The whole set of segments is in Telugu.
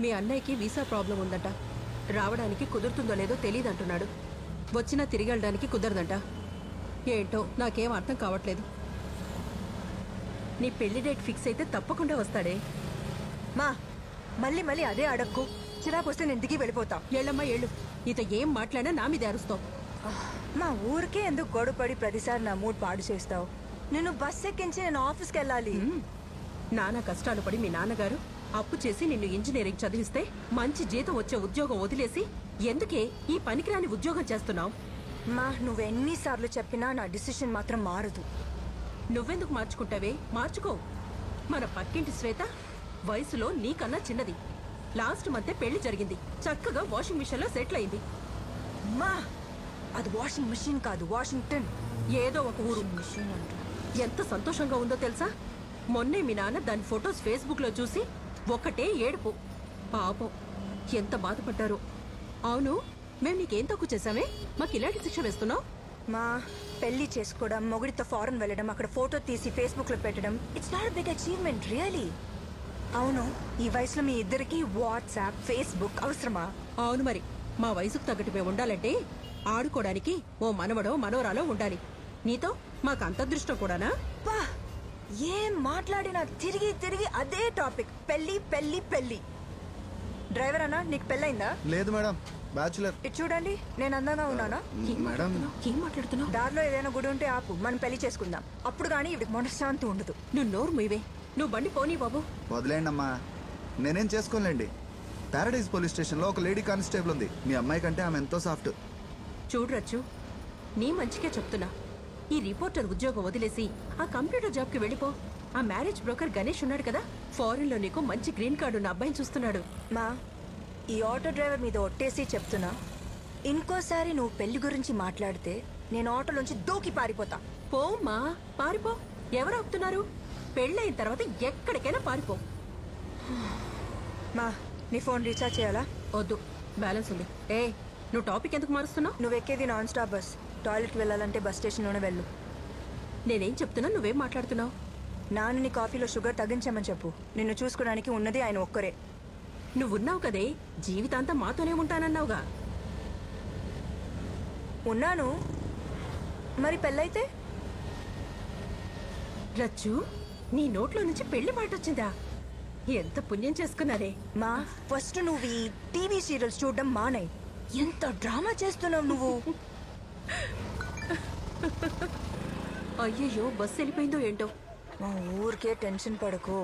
మీ అన్నయ్యకి వీసా ప్రాబ్లం ఉందంట రావడానికి కుదురుతుందో లేదో తెలియదంటున్నాడు వచ్చినా తిరిగి వెళ్ళడానికి కుదరదంట ఏంటో నాకేం అర్థం కావట్లేదు నీ పెళ్లి డేట్ ఫిక్స్ అయితే తప్పకుండా వస్తాడే మా మళ్ళీ మళ్ళీ అదే అడక్కు చిరాకు వస్తే నేను దిగి వెళ్ళిపోతా ఏళ్ళమ్మా ఏళ్ళు నీతో ఏం మాట్లాడినా నా మీద అరుస్తావు మా ఊరికే ఎందుకు గొడవపడి ప్రతిసారి నా మూడ్ పాడు చేస్తావు నేను బస్ ఎక్కించి నేను ఆఫీస్కి వెళ్ళాలి నానా కష్టాలు పడి మీ నాన్నగారు అప్పు చేసి నిన్ను ఇంజనీరింగ్ చదివిస్తే మంచి జీతం వచ్చే ఉద్యోగం వదిలేసి ఎందుకే ఈ పనికిరాని ఉద్యోగం చేస్తున్నావు మా నువ్వెన్నిసార్లు చెప్పినా నా డిసిషన్ మాత్రం మారదు నువ్వెందుకు మార్చుకుంటావే మార్చుకో మన పక్కింటి శ్వేత వయసులో నీకన్నా చిన్నది లాస్ట్ మధ్య పెళ్లి జరిగింది చక్కగా వాషింగ్ మిషన్ లో సెటిల్ అయింది మా అది వాషింగ్ మిషన్ కాదు వాషింగ్టన్ ఏదో ఒక ఊరు మిషన్ అంట ఎంత సంతోషంగా ఉందో తెలుసా మొన్నే మీ నాన్న దాని ఫొటోస్ ఫేస్బుక్ లో చూసి ఒక్కటే ఏడుపు పాపం ఎంత బాధపడ్డారో అవును మేము నీకేం తక్కువ చేశామే మాకు ఇలాంటి శిక్ష వేస్తున్నావు మా పెళ్లి చేసుకోవడం మొగుడితో ఫారెన్ వెళ్ళడం అక్కడ ఫోటో తీసి ఫేస్బుక్ లో పెట్టడం it's not big achievement really అవును ఈ వయసులో మీ ఇద్దరికి వాట్సాప్ ఫేస్బుక్ అవసరమా అవును మరి మా వయసుకు తగ్గట్టు మేము ఉండాలంటే ఆడుకోవడానికి ఓ మనవడో మనవరాలో ఉండాలి నీతో మాకు అంత అదృష్టం కూడానా పా ఏం మాట్లాడినా తిరిగి తిరిగి అదే టాపిక్ పెళ్లి పెళ్లి పెళ్లి డ్రైవర్ అన్నా నీకు పెళ్ళైందా లేదు మేడం బ్యాచులర్ ఇటు చూడండి నేను అందంగా ఉన్నానా ఏం మేడం మాట్లాడుతున్నావ్? ఏం మాట్లాడుతున్నావు దారిలో ఏదైనా గుడి ఉంటే ఆపు మనం పెళ్లి చేసుకుందాం అప్పుడు కానీ ఇవిడికి మనశ్శాంతి ఉండదు నువ్వు నోరు మూయవే నువ్వు బండి పోనీ బాబు వదిలేండి అమ్మా నేనేం చేసుకోలేండి పారడైజ్ పోలీస్ స్టేషన్లో ఒక లేడీ కానిస్టేబుల్ ఉంది మీ అమ్మాయి కంటే ఆమె ఎంతో సాఫ్ట్ చూడరచ్చు నీ మంచికే చెప్తున్నా ఈ రిపోర్టర్ ఉద్యోగం వదిలేసి ఆ కంప్యూటర్ జాబ్కి వెళ్ళిపో ఆ మ్యారేజ్ బ్రోకర్ గణేష్ ఉన్నాడు కదా ఫారెన్ లో నీకు మంచి గ్రీన్ కార్డు ఉన్న అబ్బాయిని చూస్తున్నాడు మా ఈ ఆటో డ్రైవర్ మీద ఒట్టేసి చెప్తున్నా ఇంకోసారి నువ్వు పెళ్లి గురించి మాట్లాడితే నేను ఆటోలోంచి దూకి పారిపోతా పోమ్మా పారిపో ఎవరు ఆపుతున్నారు పెళ్ళైన తర్వాత ఎక్కడికైనా పారిపో మా నీ ఫోన్ రీఛార్జ్ చేయాలా వద్దు బ్యాలెన్స్ ఉంది ఏ నువ్వు టాపిక్ ఎందుకు మారుస్తున్నావు నువ్వు ఎక్కేది నాన్ స్టాప్ బస్ టాయిలెట్కి వెళ్ళాలంటే బస్ స్టేషన్లోనే వెళ్ళు నేనేం చెప్తున్నా నువ్వేం మాట్లాడుతున్నావు నాన్న నీ కాఫీలో షుగర్ తగ్గించమని చెప్పు నిన్ను చూసుకోవడానికి ఉన్నది ఆయన ఒక్కరే నువ్వున్నావు కదే జీవితాంతం మాతోనే ఉంటానన్నావుగా ఉన్నాను మరి పెళ్ళైతే రచ్చు నీ నోట్లో నుంచి పెళ్లి మాట వచ్చిందా ఎంత పుణ్యం చేసుకున్నారే మా ఫస్ట్ నువ్వు ఈ టీవీ సీరియల్స్ చూడడం మానేయ్ ఎంత డ్రామా చేస్తున్నావు నువ్వు అయ్యయ్యో బస్సు వెళ్ళిపోయిందో ఏంటో మా ఊరికే టెన్షన్ పడకు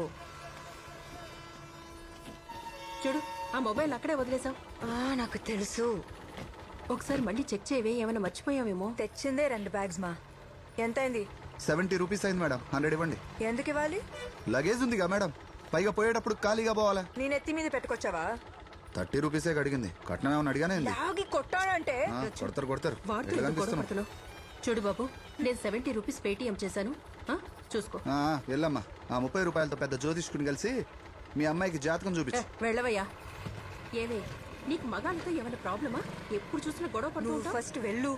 చూడు ఆ మొబైల్ అక్కడే వదిలేసాం ఆ, నాకు తెలుసు ఒకసారి మళ్ళీ చెక్ చేయవే ఏమైనా మర్చిపోయావేమో తెచ్చిందే రెండు బ్యాగ్స్ మా ఎంతైంది సెవెంటీ రూపీస్ అయింది మేడం హండ్రెడ్ ఇవ్వండి ఎందుకు ఇవ్వాలి లగేజ్ ఉందిగా మేడం పైగా పోయేటప్పుడు ఖాళీగా పోవాలా నీ నెత్తి మీద పెట్టుకొచ్చావా థర్టీ రూపీసే అడిగింది కట్నం ఏమని అడిగానే ఉంది లాగి కొట్టానంటే ఆ, కొడతారు కొడతారు వాడితో ఎట్లా ఎందుకు కనిపిస్తున్నావు? గొడవపడుతున్నావు చూడు బాబు నేను సెవెంటీ రూపీస్ పేటిఎం చేశాను ఆ, చూసుకో ఆ, ఆ, వెళ్ళమ్మా ఆ ముప్పై రూపాయలతో పెద్ద జ్యోతిష్కుని కలిసి మీ అమ్మాయికి జాతకం ఏ, చూపించు వెళ్ళవయ్యా ఏవే నీకు మగాళ్ళతో ఏమైనా ప్రాబ్లమా ఎప్పుడు చూసినా గొడవ పడుతూ నువ్వు ఉంటావ్? ఫస్ట్ వెళ్ళు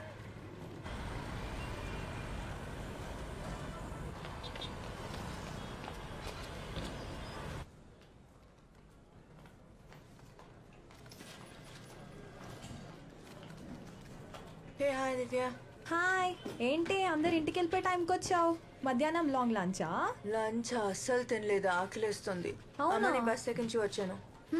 హాయ్ దివ్య హాయ్ ఏంటి అందరు ఇంటికి వెళ్ళిపోయే టైంకి వచ్చావు మధ్యాహ్నం లాంగ్ లంచా లంచ్ అస్సలు తినలేదు ఆకలిస్తుంది అవునా? అమ్మని బస్ ఎక్కించి వచ్చాను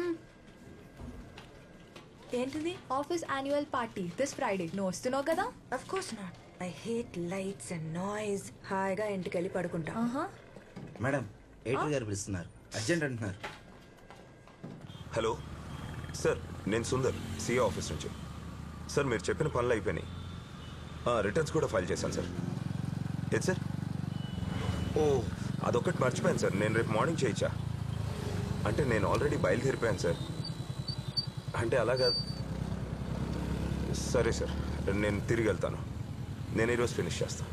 ఏంటిది office annual party this Friday నువ్వు వస్తున్నావు కదా of course not I hate lights and noise హాయిగా ఇంటికి వెళ్ళి పడుకుంటా ఆహా మేడం ఎయిటర్ గారు పిలుస్తున్నారు అర్జెంట్ అంటున్నారు హలో సార్ నేను సుందర్ సిఏ ఆఫీస్ నుంచి సార్ మీరు చెప్పిన పనులు అయిపోయినాయి ఆ, రిటర్న్స్ కూడా ఫైల్ చేశాను సార్ ఏది సార్ ఓ అదొకటి మర్చిపోయాను సార్ నేను రేపు మార్నింగ్ చేయొచ్చా అంటే నేను ఆల్రెడీ బయలుదేరిపోయాను సార్ అంటే అలాగా సరే సార్ నేను తిరిగి వెళ్తాను నేను ఈరోజు ఫినిష్ చేస్తాను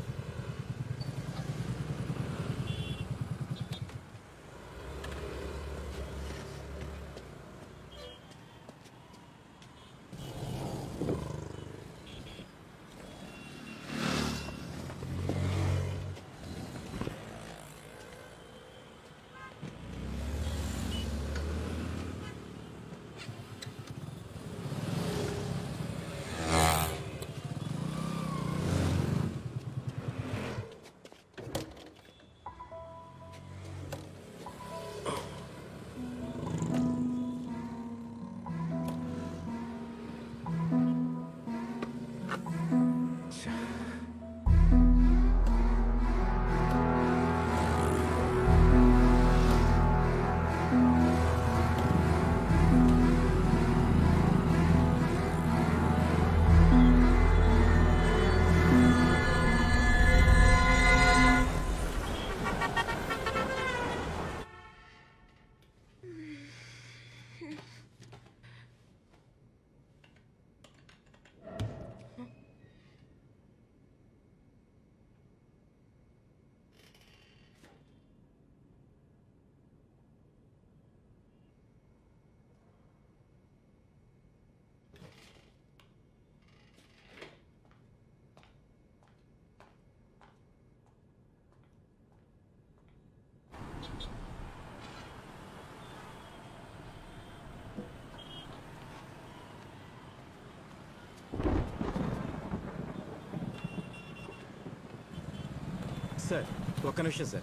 సార్ ఒక్క నిమిషం సార్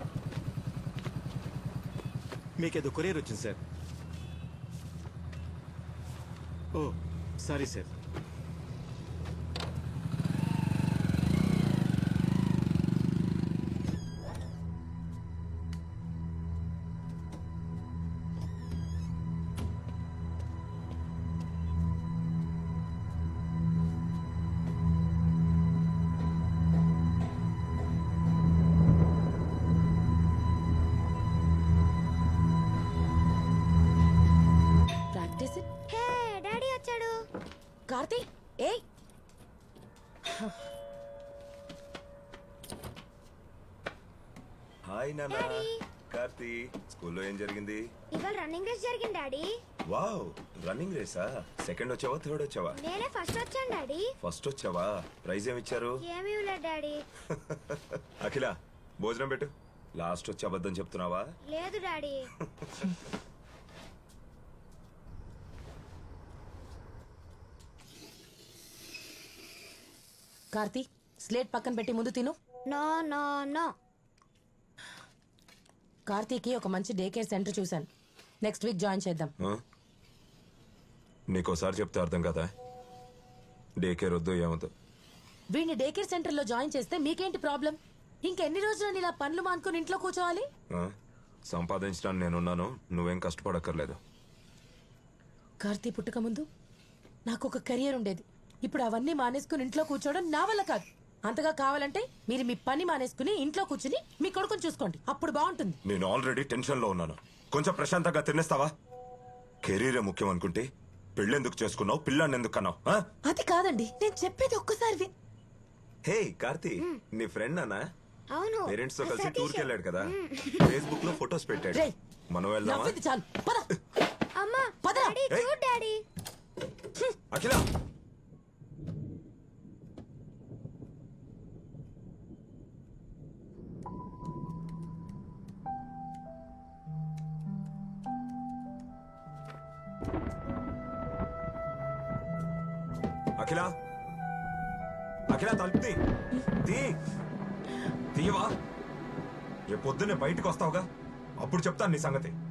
మీకేదో కొరియర్ వచ్చింది sir oh sorry sir practice it hey daddy వచ్చాడు కార్తీ ఏయ్ హాయ్ నాన్న కార్తీ స్కూల్లో ఏం జరిగింది ఇవాళ రన్నింగ్ రేస్ జరిగింది డాడీ వావ్ రన్నింగ్ రేసా సెకండ్ వచ్చావా థర్డ్ వచ్చావా నేనే ఫస్ట్ వచ్చాను డాడీ ఫస్ట్ వచ్చావా ప్రైజ్ ఏమి ఇచ్చారు ఏమీ లేదు డాడీ అఖిల భోజనం పెట్టు లాస్ట్ వచ్చి అబద్ధం చెప్తున్నావా లేదు డాడీ కార్తీ స్లేట్ పక్కన పెట్టి ముందు తిను నో నో నో కార్తీకి ఒక మంచి డే కేర్ సెంటర్ చూశాను నెక్స్ట్ వీక్ జాయిన్ చేద్దాం ఆ? నీకోసారి చెప్తే అర్థం కదా డే కేర్ వద్దు ఏమొద్దు వీడిని డే కేర్ సెంటర్ లో జాయిన్ చేస్తే మీకేంటి ప్రాబ్లం ఇంకెన్ని రోజులు ఇలా పనులు మానుకొని ఇంట్లో కూర్చోవాలి ఆ? సంపాదించడానికి నేనున్నాను నువ్వేం కష్టపడక్కర్లేదు కార్తీ పుట్టక ముందు నాకు ఒక కెరియర్ ఉండేది ఇప్పుడు అవన్నీ మానేసుకుని ఇంట్లో కూర్చోవడం నా వల్ల కాదు అంతగా కావాలంటే మీరు మీ పని మానేసుకుని ఇంట్లో కూర్చుని మీ కొడుకుని చూసుకోండి అప్పుడు బాగుంటుంది నేను ఆల్రెడీ టెన్షన్ లో ఉన్నాను కొంచెం ప్రశాంతంగా తినేస్తావా కెరీరే ముఖ్యం అనుకుంటే పెళ్ళెందుకు చేసుకున్నావు పిల్లాన్ని ఎందుకు కన్నావు ఆ? అది కాదండి నేను చెప్పేది ఒక్కసారి విన్ హే కార్తీ నీ ఫ్రెండ్ అన్నా అవును పేరెంట్స్ తో కలిసి సతీష్. టూర్ కి వెళ్ళాడు కదా ఫేస్బుక్ లో ఫొటోస్ పెట్టాడు రేయ్. మనం వెళ్దామా నవ్వింది చాలు పద అమ్మా పదరా. డాడీ ఏయ్. చూడు డాడీ అఖిల అఖిల అఖిల తలుపు తీ తీ తీయవా ఏ పొద్దున్నే బయటకు వస్తావుగా అప్పుడు చెప్తాను నీ సంగతి